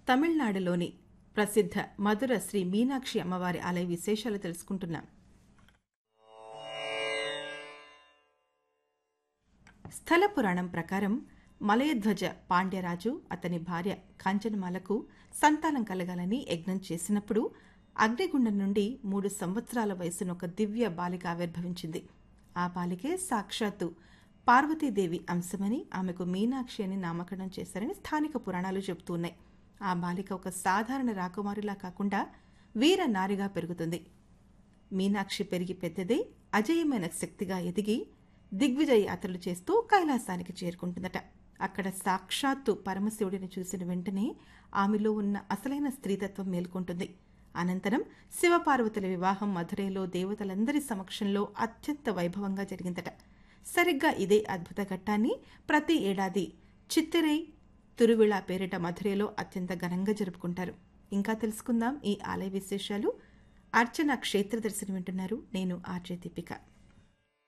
తమిళనాడులోని ప్రసిద్ధ మధుర శ్రీ మీనాక్షి అమ్మవారి ఆలయ విశేషాలు తెలుసుకుంటున్నాం స్థల పురాణం ప్రకారం మలయధ్వజ పాండ్యరాజు అతని భార్య కాంచనమాలకు సంతానం కలగాలని యజ్ఞం చేసినప్పుడు అగ్నిగుండం నుండి మూడు సంవత్సరాల వయసున్న ఒక దివ్య బాలిక ఆవిర్భవించింది ఆ బాలికే సాక్షాత్తు పార్వతీదేవి అంశమని ఆమెకు మీనాక్షి అని నామకరణం చేశారని స్థానిక పురాణాలు చెబుతున్నాయి ఆ బాలిక ఒక సాధారణ రాకుమారిలా కాకుండా వీర నారిగా పెరుగుతుంది మీనాక్షి పెరిగి పెద్దదై అజేయమైన శక్తిగా ఎదిగి దిగ్విజయ యాత్రలు చేస్తూ కైలాసానికి చేరుకుంటుందట అక్కడ సాక్షాత్తు పరమశివుడిని చూసిన వెంటనే ఆమెలో ఉన్న అసలైన స్త్రీతత్వం మేల్కొంటుంది అనంతరం శివపార్వతుల వివాహం మధురైలో దేవతలందరి సమక్షంలో అత్యంత వైభవంగా జరిగిందట సరిగ్గా ఇదే అద్భుత ఘట్టాన్ని ప్రతి ఏడాది చిత్తిరై తిరువిళ పేరిట మధురైలో అత్యంత ఘనంగా జరుపుకుంటారు ఇంకా తెలుసుకుందాం ఈ ఆలయ విశేషాలు అర్చన క్షేత్ర దర్శనం వింటున్నారు నేను ఆర్జే దీపిక